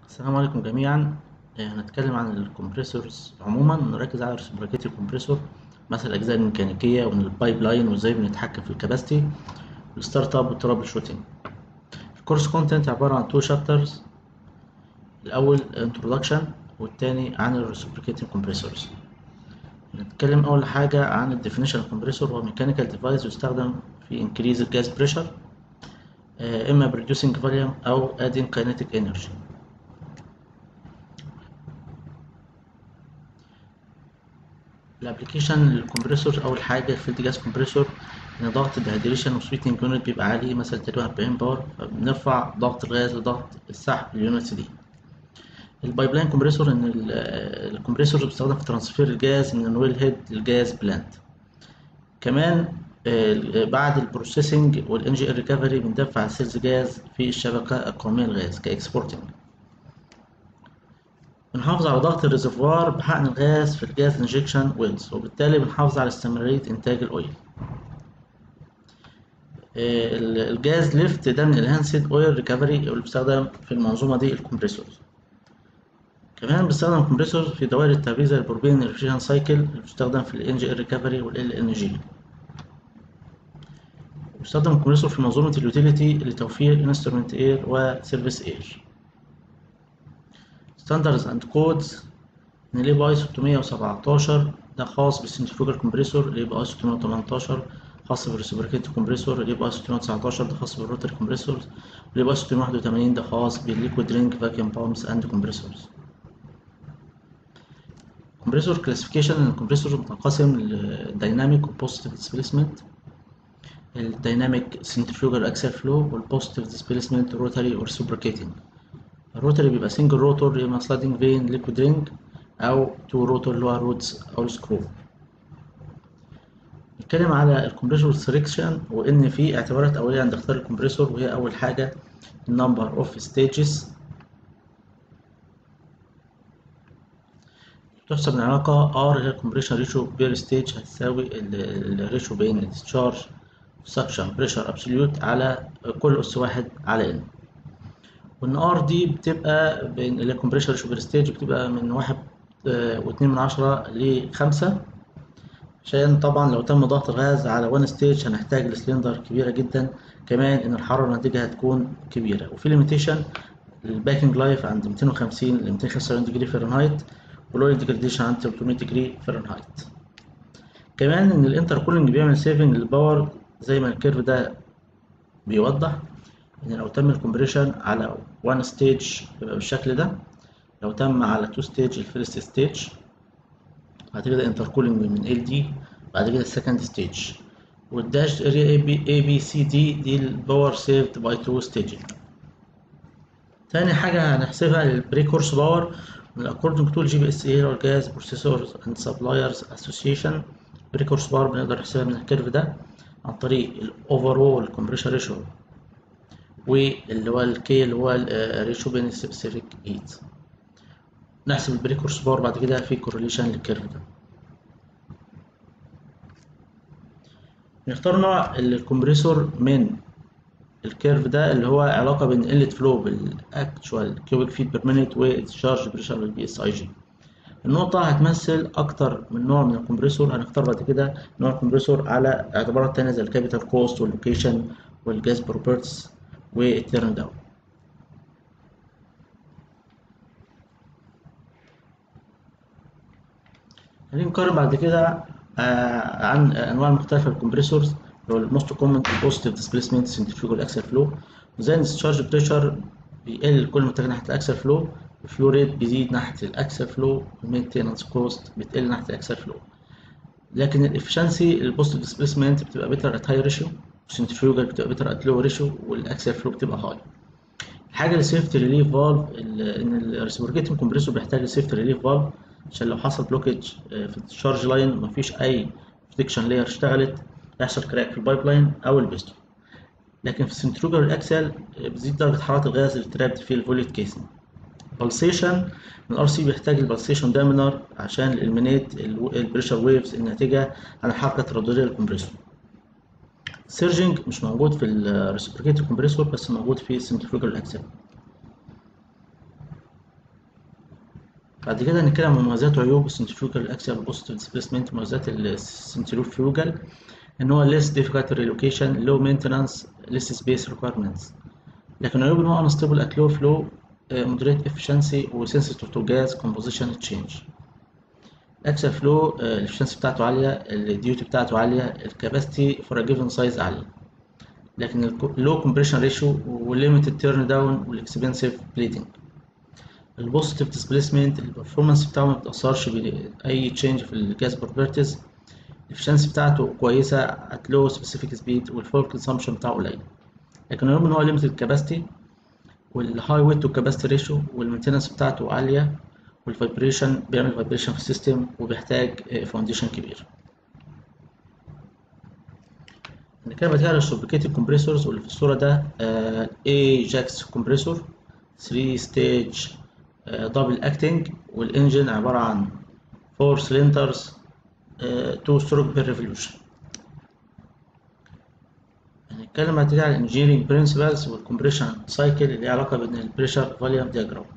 السلام عليكم جميعا آه، هنتكلم عن الكمبريسورز عموما نركز على الريسبركيتي كومبريسور مثلا الاجزاء الميكانيكيه ومن البايب لاين وازاي بنتحكم في الكباستي الستارت اب والترابل شوتنج الكورس كونتنت عباره عن تو شابترز الاول انترودكشن والتاني عن الريسبركيتي كومبريسورز نتكلم اول حاجه عن الديفينيشن كومبريسور هو ميكانيكال ديفايس يستخدم في انكريز الجاز بريشر اما بريدوسينج فوليوم او ادين كاينيتيك انرجي الابلكيشن للكمبريسور اول حاجه فيلد جاز كومبريسور ان ضغط الدهيدريشن وسويتنج يونت بيبقى عالي مثلا تقريبا 40 بار فبنرفع ضغط الغاز لضغط السحب اليونتس دي البايب لاين كومبريسور ان الكمبريسور بيستخدم في ترانسفير الجاز من الويل هيد للجاز بلانت كمان بعد البروسيسنج والانجي ريكفري بندفع السيلز جاز في الشبكه القوميه للغاز كاكسبورتنج بنحافظ على ضغط الريزرفوار بحقن الغاز في الجاز انجكشن ويلز وبالتالي بنحافظ على استمرارية إنتاج الأويل الجاز ليفت ده من الهانسد اويل ريكفري اللي بيستخدم في المنظومة دي الكمبريسورز كمان بيستخدم الكمبريسور في دوائر التبريد زي البروبين ريفريجريشن سايكل اللي بيستخدم في الان جي ريكفري والال ان جي بيستخدم الكمبريسور في منظومة اليوتيليتي لتوفير انسترومنت اير وسيرفيس اير ستاندردز اند كودز ان الاي بي اي 617 ده خاص بالسنترفيوجال كومبريسور الاي بي اي 618 خاص بالريسبركيت كومبريسور الاي بي اي 619 ده خاص بالروتري كومبريسور الاي بي اي 681 ده خاص بالليكويد رينج فاكيوم بامبس اند كومبريسورز كومبريسور كلاسيفيكيشن الكمبريسور متقسم للديناميك وبوزيتيف ديسبيسمنت الديناميك سنترفيوجال اكسل فلو والبوزيتيف ديسبيسمنت روتري وريسبركيتنج الروتري بيبقى سنجل روتور يا اما سلايدنج فين ليكويد رينج او تو روتور اللي هو رودز او السكرو نتكلم على الكمبريسور سelection وان في اعتبارات اوليه عند اختيار الكمبريسور وهي اول حاجه النمبر اوف ستيجز تحسب العلاقة R هي الكمبريشن ريشيو بير ستيج هتساوي الريشيو بين الديسشارج سكشن بريشر ابسوليوت على كل أس واحد على N وان ار دي بتبقى بين الكمبريشن ريشيو بير ستيج بتبقى من واحد واتنين من عشرة لخمسة عشان طبعا لو تم ضغط الغاز على وان ستيج هنحتاج لسلندر كبيرة جدا كمان ان الحرارة الناتجة هتكون كبيرة وفي ليميتيشن الباكنج لايف عند 250 ل 275 ديجري فahrenheit ولو ديجريديشن عند 300 ديجري فahrenheit كمان ان الانتر كولينج بيعمل سيفنج للباور زي ما الكيرف ده بيوضح ان لو تم الكمبريشن على 1 ستيج يبقى بالشكل ده لو تم على 2 ستيج الفيرست ستيج بعد كده انتركولينج من ال دي بعد كده السكند ستيج والداش اريا اي بي اي بي سي دي دي الباور سيفد باي 2 ستيج تاني حاجه هنحسبها البريكورس باور من according to الجي بي اس اي or gas processors and suppliers association بريكورس باور بنقدر نحسبها من الكيرف ده عن طريق الاوفرول كومبريشن ريشيو واللي هو الكي اللي هو الريشيو بين السبيسيفيك هيت نحسب البريكورس باور بعد كده في كورليشن للكيرف ده نختار نوع الكمبريسور من الكيرف ده اللي هو علاقة بين قلة فلو بالاكتشوال كيوبيك فيت بير مينيت والتشارج بريشر بالبي اس اي جي النقطة هتمثل أكتر من نوع من الكمبريسور هنختار بعد كده نوع الكمبريسور على اعتبارات تانية زي الكابيتال كوست واللوكيشن والجاز بروبرتس والتيرن داون هنقارن بعد كده آه عن انواع مختلفه للكمبريسورز اللي هو الموست كومن بوزيتيف ديسبيسمنت سنترفيوجال اكسل فلو وزي الديسشارج بريشر بيقل كل ما اتجه ناحيه الاكسل فلو الفلو ريت بيزيد ناحيه الاكسل فلو والمينتيننس كوست بتقل ناحيه الاكسل فلو لكن الافشنسي البوزيتيف ديسبيسمنت بتبقى بيتر ات هاي ريشيو السنترفيوجال بتبقى بيتر ات لو ريشيو والاكسل فلو بتبقى هاي الحاجه السيفتي ريليف فالف ان الريسبورجيتنج كومبريسور بيحتاج لسيفتي ريليف فالف عشان لو حصل بلوكج في الشارج لاين مفيش اي بروتكشن لاير اشتغلت يحصل كراك في البايب لاين او البيستون لكن في السنتروجر والاكسل بتزيد درجه حراره الغاز اللي ترابط فيه الفوليت كيسنج بالسيشن من الار سي بيحتاج البالسيشن دامينر عشان الالمينيت البريشر ويفز الناتجه عن الحركه التردديه للكمبريسور سيرجنج مش موجود في الريسبريكيتور كومبريسور بس موجود في السنترفيوجر الاكسل بعد كده هنتكلم عن مميزات وعيوب السنتريفيوجال اكسيال بوزيتيف ديسبيسمنت مميزات السنتريفيوجال ان هو less difficult relocation low maintenance less space requirements لكن عيوب ان هو unstable at low flow moderate efficiency و sensitive to gas composition change الاكسل فلو الافشنسي بتاعته عاليه الديوتي بتاعته عاليه الكاباسيتي فور جيفن سايز عاليه لكن اللو كومبريشن ريشيو والليميتد تيرن داون والاكسبنسيف بليدنج البوزيتيف ديسبيسمنت البرفورمانس بتاعه ما بتاثرش باي تشينج في الجاز بروبرتيز الافشنسي بتاعته كويسه ات لو سبيسيفيك سبيد والفول كونسامشن بتاعه قليل لكن رغم ان هو ليميتد كاباسيتي والهاي ويت تو كاباسيتي ريشيو والمينتنس بتاعته عاليه والفايبريشن بيعمل فايبريشن في السيستم وبيحتاج فاونديشن كبير نتكلم بعد كده على السوبليكيتد كومبريسورز واللي في الصورة ده اي جاكس كومبريسور 3 ستيج دبل اكتنج والانجن عبارة عن 4 سلندرز 2 ستروك بير ريفولوشن هنتكلم بعد كده على الانجينيرنج برنسبلز والكمبريشن سايكل اللي ليها علاقة بين البريشر فوليوم دياجرام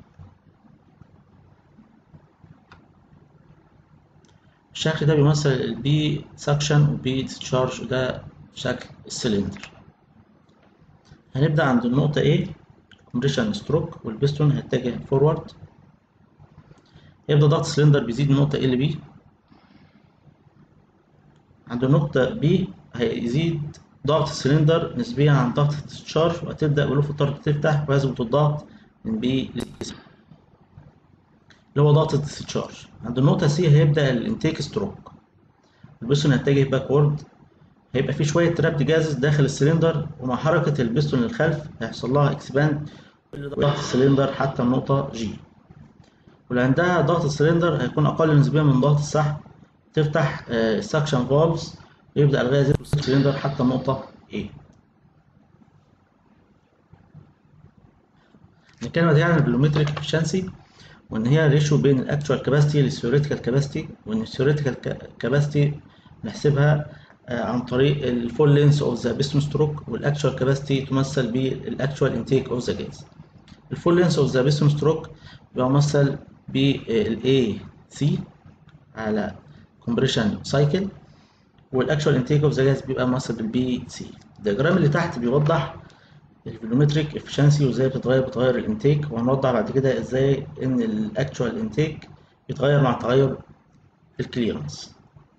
الشكل ده بيمثل البي سكشن وبي ديسشارج وده شكل السلندر هنبدأ عند النقطة A كومبريشن ستروك والبستون هيتجه فورورد يبدأ ضغط السلندر بيزيد من نقطة A ل B عند النقطة B هيزيد ضغط السلندر نسبيا عن ضغط الديسشارج وهتبدأ بلوف الطرد تفتح ويثبت الضغط من B ل C اللي هو ضغط الديسشارج عند النقطة C هيبدأ الانتيك ستروك البستون هيتجه باكورد هيبقى في شوية ترابت جازز داخل السلندر ومع حركة البستون للخلف هيحصل لها اكسباند ضغط السلندر حتى النقطة G واللي عندها ضغط السلندر هيكون أقل نسبيا من ضغط السحب تفتح السكشن فالفز ويبدأ الغاز يدخل السلندر حتى النقطة A نتكلم بعد عن البلومتريك افشنسي وان هي ريشيو بين الاكتوال كاباسيتي للثيوريتيكال كاباسيتي وان الثيوريتيكال كاباسيتي نحسبها عن طريق الفول لينس اوف ذا بيستون ستروك والاكتوال كاباسيتي تمثل بالاكتوال انتيك اوف ذا جاز الفول لينس اوف ذا بيستون ستروك بيبقى ممثل بالاي سي على كومبريشن سايكل والاكتوال انتيك اوف ذا جاز بيبقى ممثل بالبي سي الدياجرام اللي تحت بيوضح الفولومتريك افشنسي وازاي بتتغير بتغير الانتيك وهنوضح بعد كده ازاي ان الاكتوال انتيك بيتغير مع تغير الكليرنس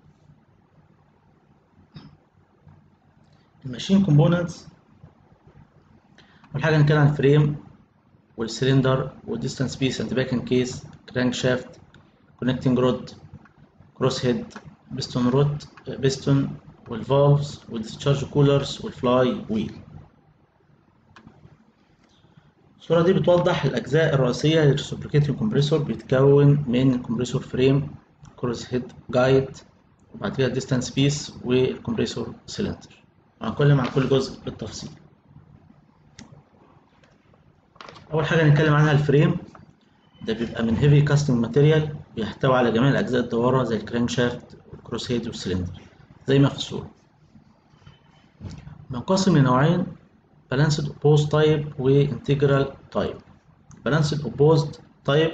الماشين كومبوننتس اول حاجه هنتكلم عن الفريم والسلندر والديستانس بيس اند باكن كيس كرانك شافت كونكتنج رود كروس هيد بيستون رود بيستون والفالفز والديسشارج كولرز والفلاي ويل الصورة دي بتوضح الأجزاء الرئيسية للريسبريكيتنج كومبريسور بيتكون من كومبريسور فريم كروس هيد جايد وبعد كده ديستانس بيس والكومبريسور سلندر وهنتكلم عن كل جزء بالتفصيل أول حاجة نتكلم عنها الفريم ده بيبقى من هيفي كاستنج ماتيريال بيحتوي على جميع الأجزاء الدوارة زي الكرانك شافت والكروس هيد والسلندر زي ما في الصورة بنقسم لنوعين balanced opposed type و integral type balanced opposed type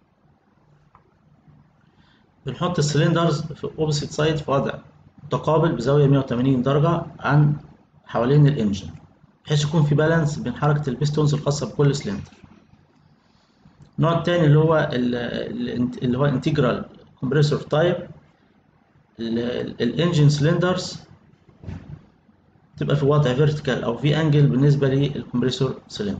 بنحط السلندرز في opposite side في وضع متقابل بزاوية 180 درجة عن حوالين الانجن بحيث يكون في بالانس بين حركة البيستونز الخاصة بكل سلندر النوع التاني اللي هو اللي هو integral compressor type الانجن سلندرز تبقى في وضع فيرتيكال او في انجل بالنسبه للكمبريسور سلندر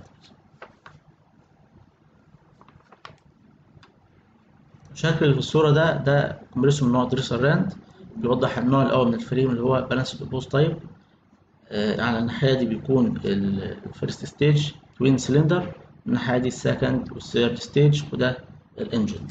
الشكل اللي في الصوره ده ده كمبريسور من نوع دريسر راند بيوضح النوع الاول من الفريم اللي هو بالانس اوبوز تايب آه على الناحيه دي بيكون الفيرست ستيج توين سلندر من الناحيه دي السكند والثيرد ستيج وده الانجن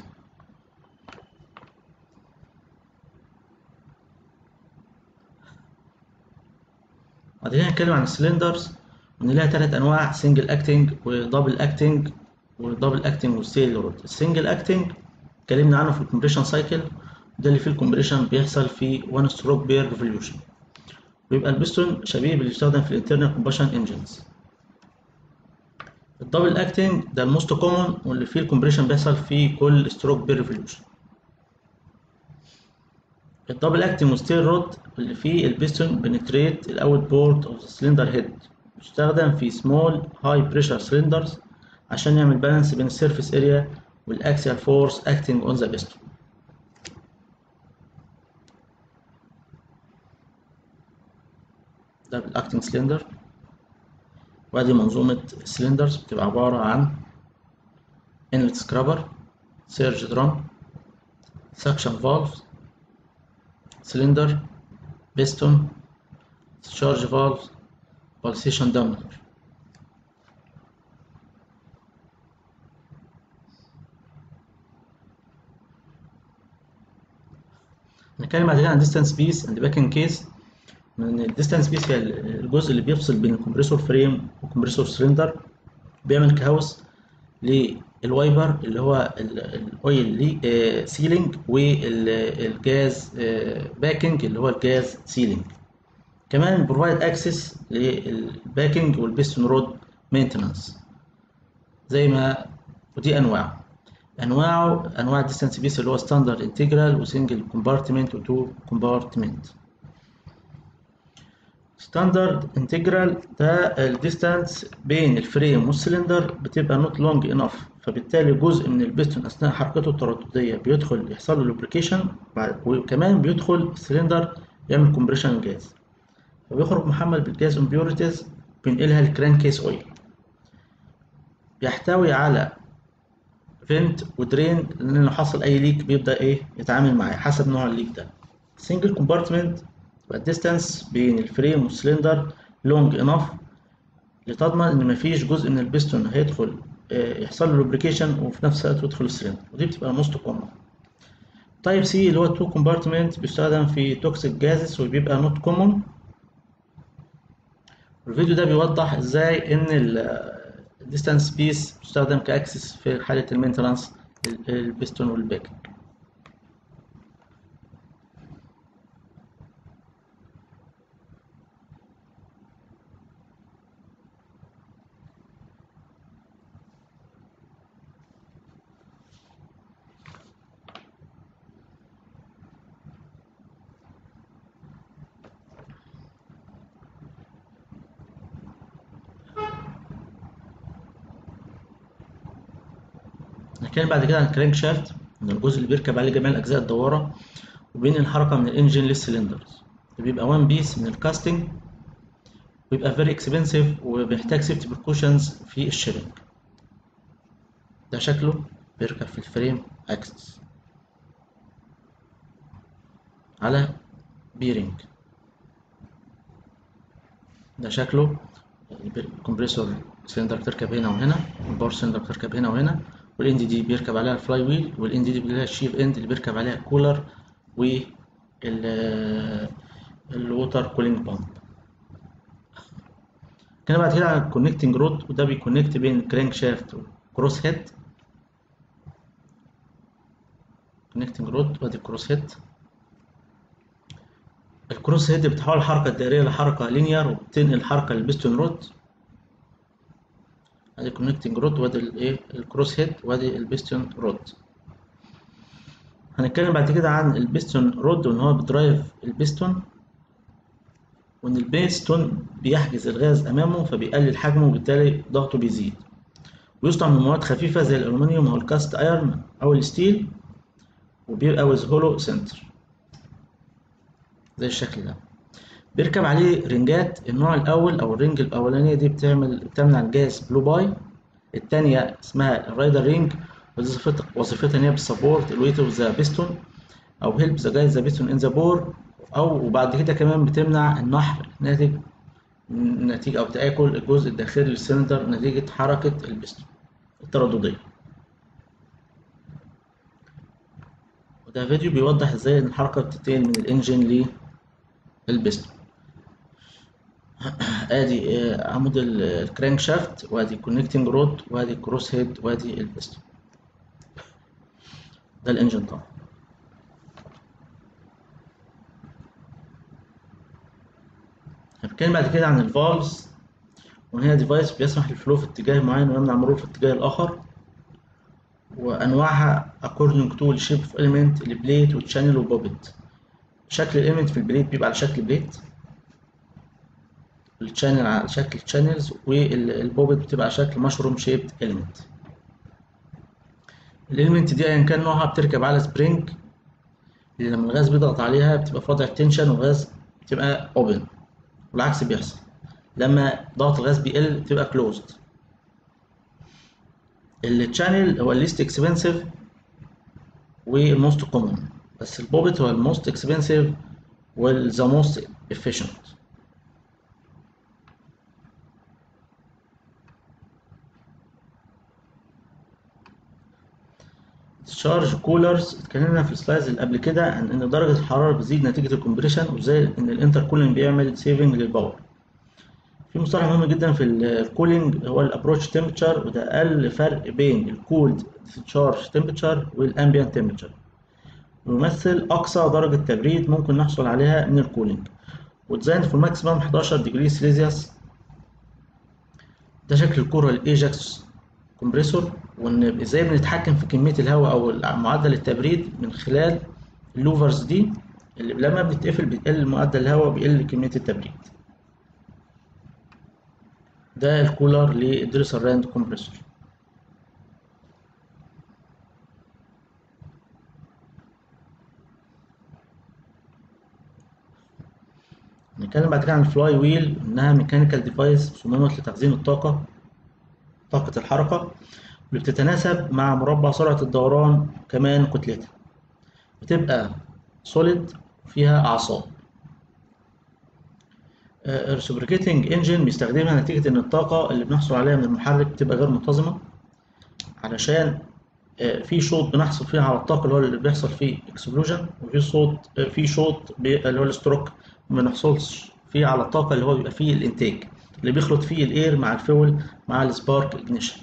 بعد كده هنتكلم عن السلندرز وان لها ثلاث انواع سنجل اكتنج ودبل اكتنج ودبل اكتنج والسيل رود السنجل اكتنج اتكلمنا عنه في الكمبريشن سايكل ده اللي فيه الكمبريشن بيحصل في 1 ستروك بير ريفوليوشن ويبقى البستون شبيه باللي بيستخدم في الانترنال كومبشن انجنز الدبل اكتنج ده الموست كومون واللي فيه الكومبريشن بيحصل في كل ستروك بير ريفوليوشن الدبل اكتنج ستير رود اللي فيه البيستون بنتريت الاوت بورد اوف ذا سلندر هيد بيستخدم في سمول هاي بريشر سلندرز عشان يعمل بالانس بين السيرفيس اريا والاكسيال فورس اكتنج اون ذا بيستون ده بالاكتنج سلندر وادي منظومة سلندرز بتبقى عبارة عن انلت سكرابر سيرج درام سكشن فالف سلندر بيستون discharge valve pulsation diameter نتكلم بعد كده عن distance piece and backing case من الديستانس بيس هي الجزء اللي بيفصل بين الكمبريسور فريم والكمبريسور سلندر بيعمل كهوس للوايبر اللي هو الاويل سيلينج والجاز باكينج اللي هو الجاز سيلينج كمان بروفايد اكسس للباكينج والبيستون رود مينتنانس زي ما ودي انواع انواعه انواع الديستانس بيس اللي هو ستاندرد انتجرال وسنجل كومبارتمنت وتو كومبارتمنت ستاندرد انتجرال ده الديستانس بين الفريم والسلندر بتبقى نوت لونج انف فبالتالي جزء من البستون اثناء حركته التردديه بيدخل يحصل له لوبريكيشن وكمان بيدخل السلندر يعمل كومبريشن جاز فبيخرج محمل بالجاز امبيوريتيز بينقلها الكرانكيس اويل بيحتوي على فنت ودرين لان لو حصل اي ليك بيبدا ايه يتعامل معاه حسب نوع الليك ده سنجل كومبارتمنت الديستانس بين الفريم والسلندر لونج انف لتضمن ان مفيش جزء من البستون هيدخل يحصل له لوبريكيشن وفي نفس الوقت يدخل السلندر ودي بتبقى موست كومن تايب سي اللي هو التو كومبارتمنت بيستخدم في توكسيك جازز وبيبقى نوت كومن الفيديو ده بيوضح ازاي ان الديستانس بيس بيستخدم كاكسس في حاله المينتنانس البستون والباكنج هنتكلم بعد كده عن الكرانك شافت ان الجزء اللي بيركب عليه جميع الاجزاء الدواره وبين الحركه من الانجن للسلندرز بيبقى وان بيس من الكاستنج ويبقى فيري اكسبنسيف وبيحتاج سيفتي بريكوشنز في الشيبنج ده شكله بيركب في الفريم اكسس على بيرنج ده شكله الكمبريسور سلندر بتركب هنا وهنا الباور سلندر بتركب هنا وهنا والان دي دي بيركب عليها الفلاي ويل والان دي دي بيلاقيها الشيف اند اللي بيركب عليها الكولر وال الووتر كولينج بامب كده بعد كده على الكونكتنج رود وده بيكونكت بين الكرانك شافت والكروس هيد كونكتنج رود وادي الكروس هيد الكروس هيد بتحول الحركة الدائرية لحركة لينير وبتنقل الحركة للبستون رود ادي كونكتنج رود وادي الايه الكروس هيد وادي البستون رود هنتكلم بعد كده عن البستون رود وان هو بدرايف البستون وان البستون بيحجز الغاز امامه فبيقلل حجمه وبالتالي ضغطه بيزيد ويصنع من مواد خفيفه زي الالومنيوم او الكاست ايرن او الستيل وبيبقى ويز هولو سنتر زي الشكل ده بيركب عليه رنجات النوع الاول او الرنج الاولانيه دي بتعمل بتمنع الجاز بلو باي الثانيه اسمها الرايدر رينج وظيفتها وظيفتها ان هي بتسبورت الويت اوف ذا بيستون او هيلب ذا جايز ذا بيستون ان ذا بور او وبعد كده كمان بتمنع النحر ناتج نتيجه او تاكل الجزء الداخلي للسلندر نتيجه حركه البيستون التردديه وده فيديو بيوضح ازاي ان الحركه بتنتقل من الانجن للبيستون ادي عمود الكرانك شافت وادي الكونكتنج رود وادي الكروس هيد وادي البيستون ده الانجن طبعا هنتكلم بعد كده عن الفالفز وهنا ديفايس بيسمح للفلو في اتجاه معين ويمنع المرور في الاتجاه الآخر وأنواعها according to shape of element البليت والشانل والبوبت شكل الإيمنت في البليت بيبقى على شكل بليت الشانل على شكل channels والبوبت بتبقى على شكل مشروم شيبت element الإيلمنت دي أيا كان نوعها بتركب على سبرينج اللي لما الغاز بيضغط عليها بتبقى في وضع تنشن والغاز بتبقى اوبن والعكس بيحصل لما ضغط الغاز بيقل بتبقى كلوزد التشانل هو الليست اكسبنسيف والموست كومون بس البوبت هو الموست اكسبنسيف والذا موست efficient discharge كولرز اتكلمنا في السلايدز اللي قبل كده عن ان درجه الحراره بتزيد نتيجه الكومبريشن وازاي ان الانتر كولينج بيعمل سيفنج للباور في مصطلح مهم جدا في الكولينج هو الابروتش تمبرتشر وده اقل فرق بين الكولد discharge تمبرتشر والامبيانت تمبرتشر ويمثل اقصى درجه تبريد ممكن نحصل عليها من الكولينج وديزاين في ماكسيمم 11 ديجري سيليزيوس ده شكل الكوره الايجاكس كومبريسور وان ازاي بنتحكم في كميه الهواء او معدل التبريد من خلال اللوفرز دي اللي لما بتتقفل بيقل معدل الهواء وبيقل كميه التبريد ده الكولر للدريسر راند كومبريسور نتكلم بعد كده عن الفلاي ويل انها ميكانيكال ديفايس صممت لتخزين الطاقه طاقه الحركه واللي بتتناسب مع مربع سرعه الدوران كمان كتلتها بتبقى سوليد فيها اعصاب الريسبريكيتنج انجن بيستخدمها نتيجه ان الطاقه اللي بنحصل عليها من المحرك بتبقى غير منتظمه علشان في شوط بنحصل فيه على الطاقه اللي هو اللي بيحصل فيه اكسبلوجن وفي صوت في شوط اللي هو الستروك ما بنحصلش فيه على الطاقه اللي هو بيبقى فيه الانتاج اللي بيخلط فيه الاير مع الفول مع السبارك اجنيشن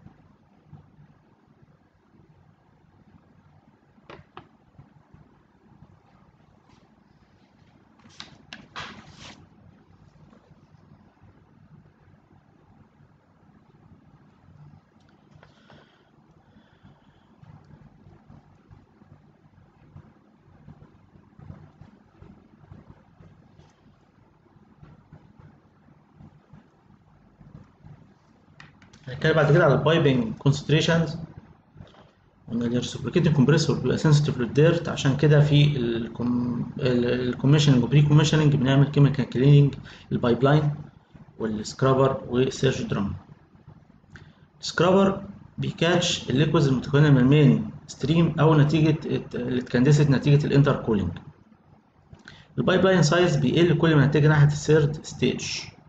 هنتكلم بعد كده على البايبنج كونسنتريشنز ان الريسبريكيتنج كومبريسور بيبقى سنسيتيف للديرت عشان كده في الكوميشننج وبري كوميشننج بنعمل كيميكال كليننج للبايب لاين والسكرابر والسيرج درام السكرابر بيكاتش الليكويدز المتكونه من المين ستريم او نتيجه اللي اتكندست نتيجه الانتر كولينج البايب لاين سايز بيقل كل ما نتجه ناحيه الثيرد ستيج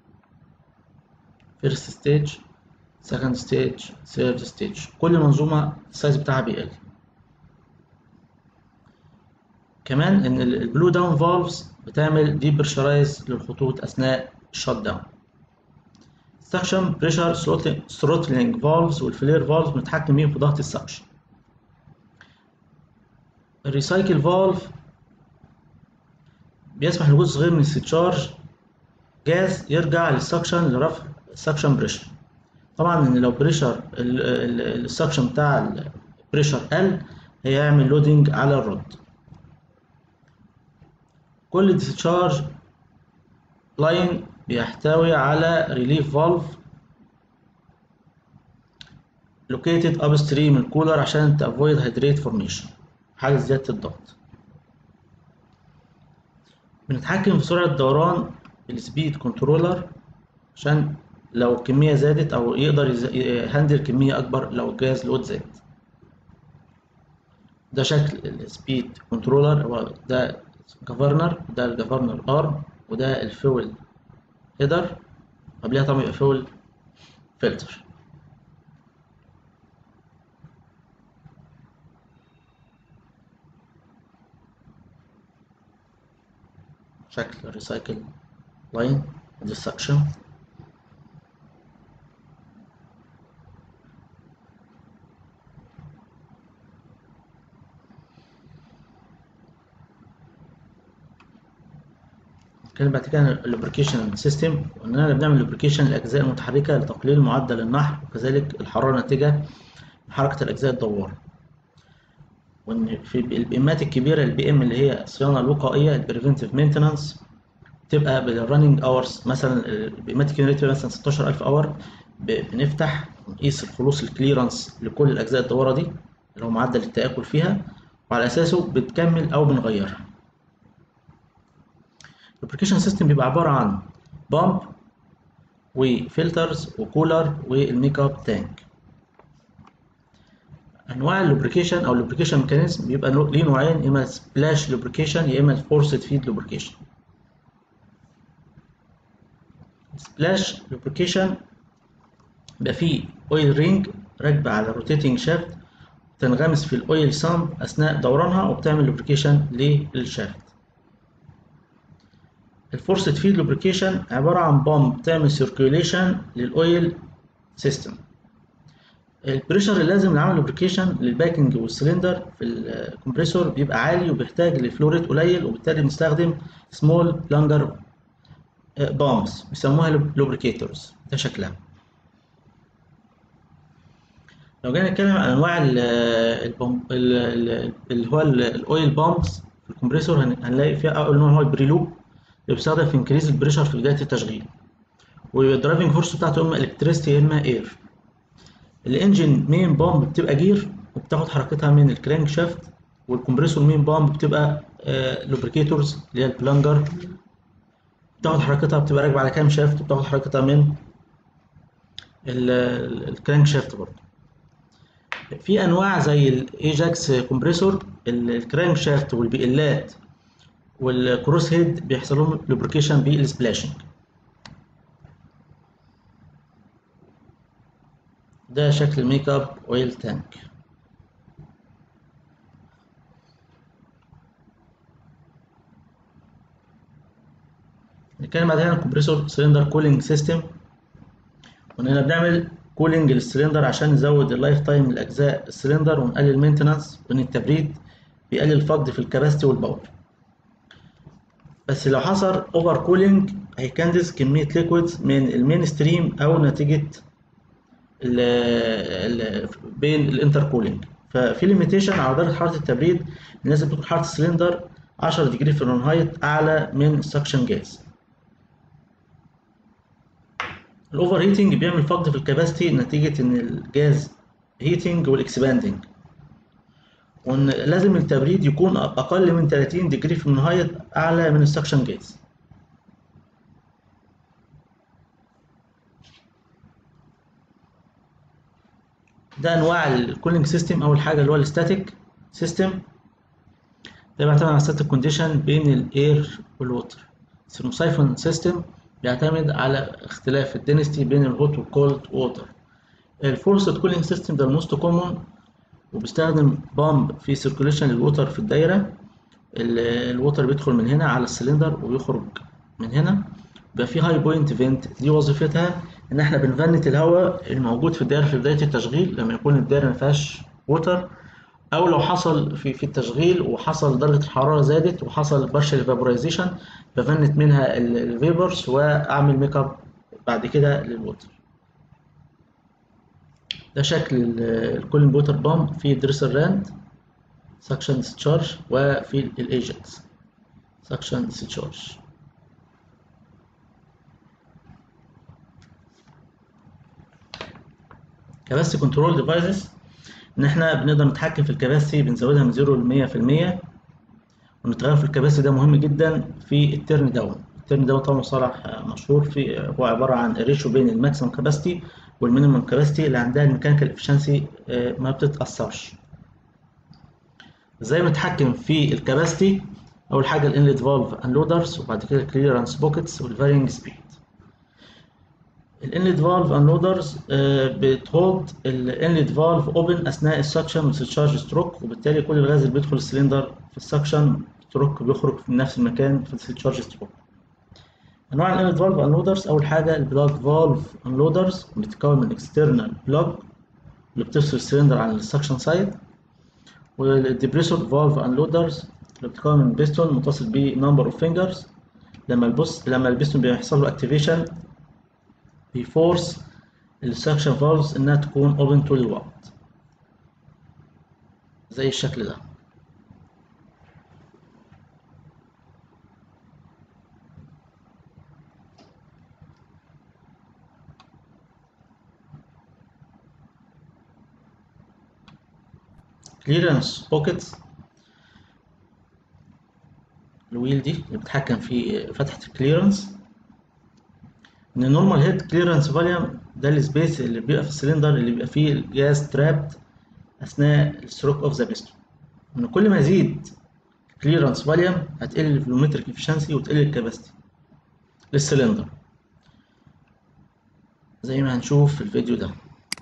فيرست ستيج second stage third stage كل منظومة السايز بتاعها بيقل كمان ان البلو داون فالفز بتعمل دي بريشرايز للخطوط اثناء الشوت داون سكشن بريشر ثروتلينج فالفز والفلير فالفز بنتحكم بيهم في ضغط السكشن الريسايكل فالف بيسمح لجزء صغير من الستشارج جاز يرجع للسكشن لرفع السكشن بريشر طبعا ان لو بريشر السكشن بتاع البريشر قل هيعمل لودنج على الرد كل ديسشارج لاين بيحتوي على ريليف فالف located upstream الكولر عشان تافويد هيدريت فورميشن حاجه زياده الضغط بنتحكم في سرعه دوران السبيد كنترولر عشان لو الكمية زادت أو يقدر يهندل كمية أكبر لو الجهاز لود زاد ده شكل السبيد كنترولر هو ده جفرنر ده الجفرنر ارم وده الفول هيدر قبلها طبعا يبقى فول فلتر شكل الريسايكل لاين دي السكشن نتكلم بعد كده عن اللوبريكيشن سيستم واننا بنعمل لوبريكيشن للاجزاء المتحركه لتقليل معدل النحر وكذلك الحراره الناتجه من حركه الاجزاء الدواره وان في البيمات الكبيره البي ام اللي هي الصيانه الوقائيه البريفنتيف مينتنانس تبقى بالرننج اورز مثلا البيمات الكبيره تبقى مثلا 16000 اور بنفتح ونقيس الخلوص الكليرنس لكل الاجزاء الدواره دي اللي هو معدل التاكل فيها وعلى اساسه بتكمل او بنغيرها الابلكيشن سيستم بيبقى عباره عن بامب وفلترز وكولر والميك اب تانك انواع اللوبريكيشن او اللوبريكيشن ميكانيزم بيبقى ليه نوعين يا اما سبلاش لوبريكيشن يا اما الفورسد فيد لوبريكيشن سبلاش لوبريكيشن بيبقى فيه اويل رينج راكبه على روتيتنج شافت تنغمس في الاويل سامب اثناء دورانها وبتعمل لوبريكيشن للشافت الفورسد فيد لوبريكيشن عباره عن بامب بتعمل سيركيوليشن للاويل سيستم البريشر اللي لازم نعمل لوبريكيشن للباكنج والسلندر في الكمبريسور بيبقى عالي وبيحتاج لفلوريت قليل وبالتالي بنستخدم سمول بلانجر بامبس بيسموها لوبريكيتورز ده شكلها لو جينا نتكلم عن انواع البامب اللي هو الاويل بامبس في الكمبريسور هنلاقي فيها اول نوع هو البريلوب اللي بيستخدم في انكريز البريشر في بدايه التشغيل والدرايفنج فورس بتاعته اما الكتريستي يا اما اير الانجن مين بامب بتبقى جير وبتاخد حركتها من الكرانك شافت والكمبريسور مين بامب بتبقى لوبريكيتورز اللي هي البلانجر بتاخد حركتها بتبقى راكبه على كام شافت وبتاخد حركتها من الكرانك شافت برضه في انواع زي الايجاكس كومبريسور الكرانك شافت والبيئلات والكروس هيد بيحصل لهم لوبريكيشن بالسبلاشنج ده شكل الميك اب اويل تانك نتكلم بعدين عن الكمبريسور سلندر كولينج سيستم واننا بنعمل كولينج للسلندر عشان نزود اللايف تايم لاجزاء السلندر ونقلل المينتنانس وان التبريد بيقلل الفقد في الكباستي والباور بس لو حصل اوفر كولينج هيكندس كميه ليكويدز من المين ستريم او نتيجه ال ال بين الانتر كولينج ففي ليميتيشن على درجه حراره التبريد لازم تكون حراره السلندر 10 ديجري فahrenheit اعلى من السكشن جاز الاوفر هيتنج بيعمل فقد في الكباستي نتيجه ان الجاز هيتنج والاكسباندنج وان لازم التبريد يكون اقل من 30 ديجري فahrenheit اعلى من السكشن جاز ده انواع الكولينج سيستم اول حاجه اللي هو الستاتيك سيستم ده بيعتمد على ستاتيك كونديشن بين الاير والووتر السيرموسايفون سيستم بيعتمد على اختلاف الدنستي بين الهوت والكولد ووتر الفورسد كولينج سيستم ده الموست كومون وبيستخدم بامب في سيركوليشن للووتر في الدايره الووتر بيدخل من هنا على السلندر ويخرج من هنا بيبقى في هاي بوينت فينت دي وظيفتها ان احنا بنفنت الهواء الموجود في الدايره في بدايه التشغيل لما يكون الدايره ما فيهاش ووتر او لو حصل في في التشغيل وحصل درجه الحراره زادت وحصل بارشل فابورايزيشن بفنت منها الفيبرز واعمل ميك اب بعد كده للووتر ده شكل الكولين ووتر بامب في دريسر راند سكشن ديسشارج وفي الايجكس سكشن ديسشارج كباستي كنترول ديفايسز ان احنا بنقدر نتحكم في الكباستي بنزودها من 0 ل 100% ونتغير في الكباستي ده مهم جدا في التيرن داون التيرن داون طبعا مصطلح مشهور في هو عباره عن الريشيو بين الماكسيمم كباستي والمينيمم كباستي اللي عندها الميكانيكال افشنسي ما بتتاثرش ازاي بنتحكم في الكباستي اول حاجه الانلت فالف انلودرز وبعد كده الكليرنس بوكيتس والفارينج سبيد الانلت فالف انلودرز بتهولد الانلت فالف اوبن اثناء السكشن والتشارج ستروك وبالتالي كل الغاز اللي بيدخل السلندر في السكشن ستروك بيخرج في نفس المكان في التشارج ستروك انواع الانلت فالف انلودرز اول حاجه البلاج فالف انلودرز بتتكون من اكسترنال بلاج اللي بتفصل السلندر عن السكشن سايد والديبريسور فالف انلودرز اللي بتتكون من بيستون متصل بيه نمبر اوف فينجرز لما البوس لما البيستون بيحصل له اكتيفيشن بيفورس السكشن فالفز انها تكون اوبن طول الوقت زي الشكل ده كليرنس بوكيتس الويل دي اللي بتتحكم في فتحة الكليرنس ان النورمال هيد كليرنس فوليوم ده السبيس اللي بيبقى في السلندر اللي بيبقى فيه الجاز ترابت اثناء الستروك اوف ذا بيستون ان كل ما يزيد كليرنس فوليوم هتقل الفلومتريك افشنسي وتقل الكباستي للسلندر زي ما هنشوف في الفيديو ده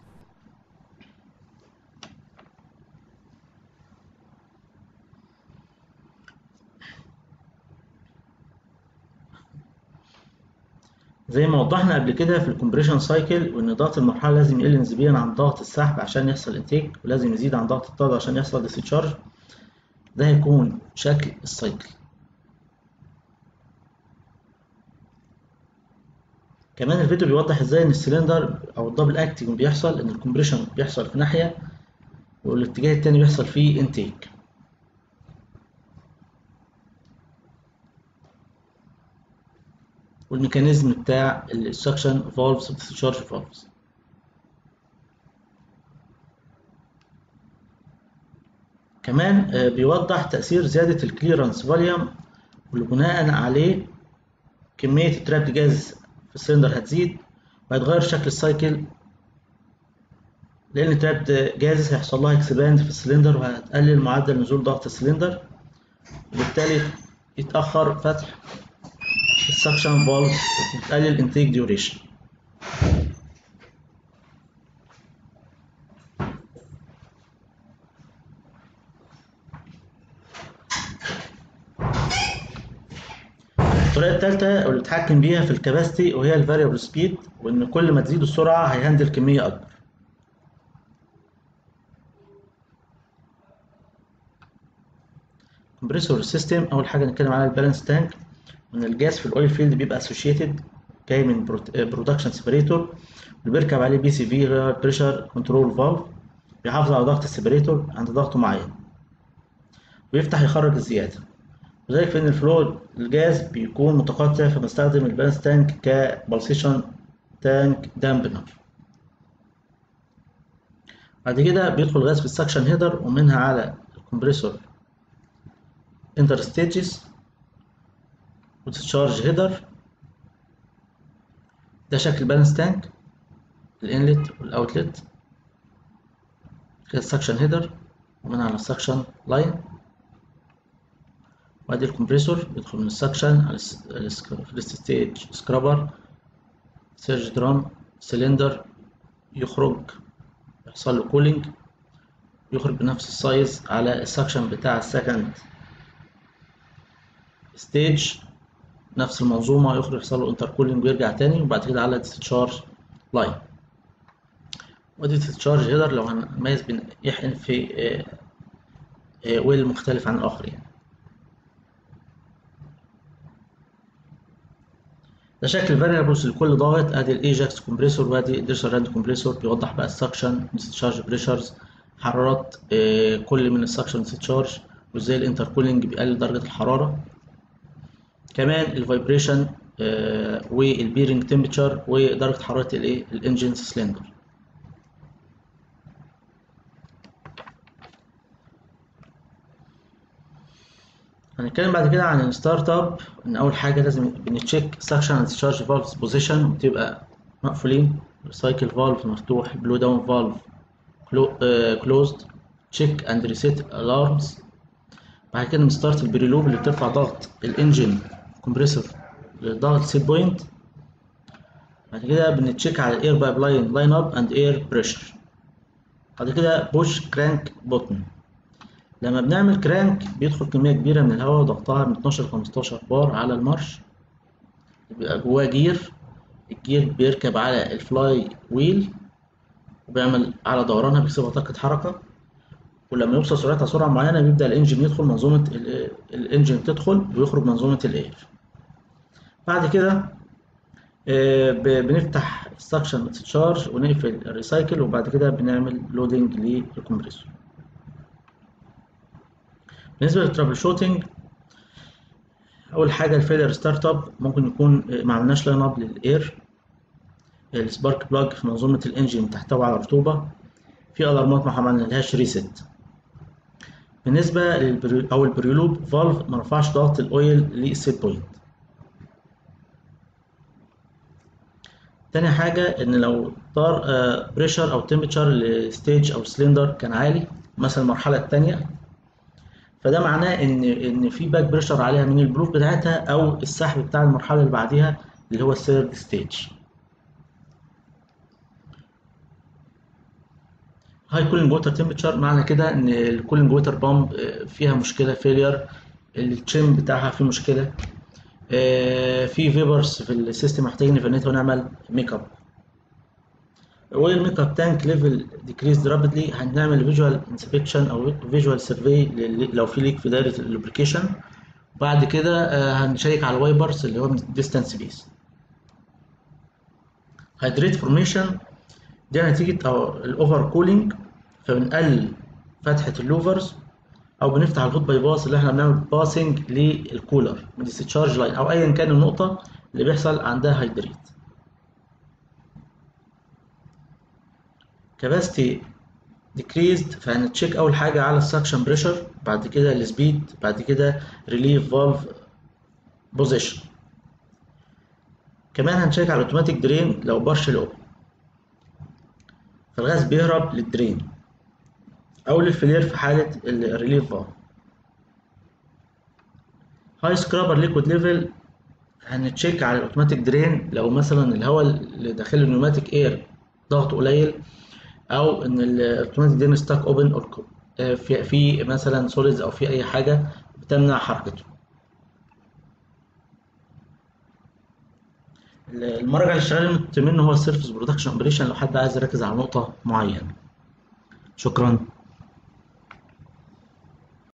زي ما وضحنا قبل كده في الكومبريشن سايكل وان ضغط المرحله لازم يقل نسبيا عن ضغط السحب عشان يحصل انتيك ولازم يزيد عن ضغط الطرد عشان يحصل ديسشارج ده هيكون شكل السايكل كمان الفيديو بيوضح ازاي ان السلندر او الدبل اكتنج بيحصل ان الكومبريشن بيحصل في ناحيه والاتجاه التاني بيحصل فيه انتيك والميكانيزم بتاع السكشن فالفز والديسشارج فالفز كمان بيوضح تأثير زيادة الكليرنس فوليوم واللي بناء عليه كمية التراب جاز في السلندر هتزيد وهيتغير شكل السايكل لأن التراب جاز هيحصل لها اكسباند في السلندر وهتقلل معدل نزول ضغط السلندر وبالتالي يتأخر فتح السكشن فالف وتقلل انتيك ديوريشن الطريقة الثالثة اللي بتتحكم بيها في الكباستي وهي الفاريبل سبيد وإن كل ما تزيد السرعة هيهندل كمية أكبر. كومبريسور سيستم أول حاجة نتكلم على البالانس تانك وإن الجاز في الأويل فيلد بيبقى اسوشيتد جاي من برودكشن سيبريتور وبيركب عليه بي سي في بريشر كنترول فالف بيحافظ على ضغط السيبريتور عند ضغط معين ويفتح يخرج الزيادة. وذلك فإن الفلو الجاز بيكون متقطع فبستخدم البالانس تانك كبلسيشن تانك دامبنر بعد كده بيدخل غاز في السكشن هيدر ومنها على الكمبريسور انتر ستيجز وتتشارج هيدر ده شكل البالانس تانك الانلت والاوتلت كده السكشن هيدر ومنها على السكشن لاين وادي الكمبريسور بيدخل من السكشن على الستيج سكرابر سيرج درام سلندر يخرج يحصل له كولينج يخرج بنفس السايز على السكشن بتاع السكند ستيج نفس المنظومة يخرج يحصل له انتر كولينج ويرجع تاني وبعد كده على ديستشارج لاين ودي ديستشارج هيدر لو هنميز بين يحقن في ويل مختلف عن الآخر يعني ده شكل فاريبلز لكل ضغط ادي الايجاكس كومبريسور وادي الديرسال راند كومبريسور بيوضح بقى السكشن ديسشارج بريشرز حرارات كل من السكشن ديسشارج وازاي الانتركولينج بيقلل درجه الحراره كمان الفايبريشن والبيرنج تمبرتشر ودرجه حراره الايه الانجن سلندر هنتكلم بعد كده عن الستارت اب ان اول حاجه لازم بنتشيك سكشن اند ديسشارج فالفز بوزيشن وتبقى مقفولين السايكل فالف مفتوح بلو داون فالف كلوزد تشيك اند ريسيت الارمز بعد كده بنستارت البريلوب اللي بترفع ضغط الانجن كومبريسور لضغط سيت بوينت بعد كده بنتشيك على الاير بايب لاين لاين اب اند اير بريشر بعد كده بوش كرانك بوتن لما بنعمل كرانك بيدخل كمية كبيرة من الهواء ضغطها من 12 ل 15 بار على المارش بيبقى جواه جير الجير بيركب على الفلاي ويل وبيعمل على دورانها بيكسبها طاقة حركة ولما يوصل سرعتها سرعة معينة بيبدأ الإنجن يدخل منظومة الإنجن تدخل ويخرج منظومة الإير بعد كده آه، ب- بنفتح السكشن تشارج ونقفل الريسايكل وبعد كده بنعمل لودنج للكمبريسور بالنسبه للترابل شوتنج اول حاجه الفيلر ستارت اب ممكن يكون آه، ما عملناش لاين اب للاير السبارك بلاج في منظومه الانجن تحتوي على رطوبه في الارمات ما عملنالهاش ريست بالنسبه للبري او البريلوب فالف ما رفعش ضغط الاويل للسيت بوينت تاني حاجة إن لو طار بريشر أو تمبرتشر الستيج أو السلندر كان عالي مثلا المرحلة التانية فده معناه إن إن في باك بريشر عليها من البروف بتاعتها أو السحب بتاع المرحلة اللي بعديها اللي هو الثيرد ستيج. هاي كولينج ووتر تمبرتشر معنى كده إن الكولينج ووتر بامب فيها مشكلة فيلير التشيم بتاعها فيه مشكلة آه، في فيبرز في السيستم محتاجين نفنتها ونعمل ميك اب والميك اب تانك ليفل ديكريز رابيدلي هنعمل فيجوال انسبكشن او فيجوال سيرفي لو في ليك في دايره اللوبريكيشن بعد كده آه، هنشيك على الوايبرز اللي هو من ديستانس بيس هيدريت فورميشن دي نتيجه او الاوفر كولينج فبنقلل فتحه اللوفرز او بنفتح الهوت باي باس اللي احنا بنعمل باسنج للكولر من الديسشارج لاين او ايا كان النقطه اللي بيحصل عندها هيدريت كاباسيتي decreased فهنتشيك اول حاجه على السكشن بريشر بعد كده السبيد بعد كده ريليف فالف بوزيشن كمان هنشيك على الاوتوماتيك درين لو بارشل اوبن فالغاز بيهرب للدرين او للفلير في حاله الريليف فالف هاي سكرابر ليكويد ليفل هنتشيك على الاوتوماتيك درين لو مثلا الهواء اللي داخل النيوماتيك اير ضغطه قليل او ان الاوتوماتيك درين ستاك اوبن في في مثلا سوليدز او في اي حاجه بتمنع حركته المرجع اللي شغال منه هو السيرفيس برودكشن اوبريشن لو حد عايز يركز على نقطه معينه شكرا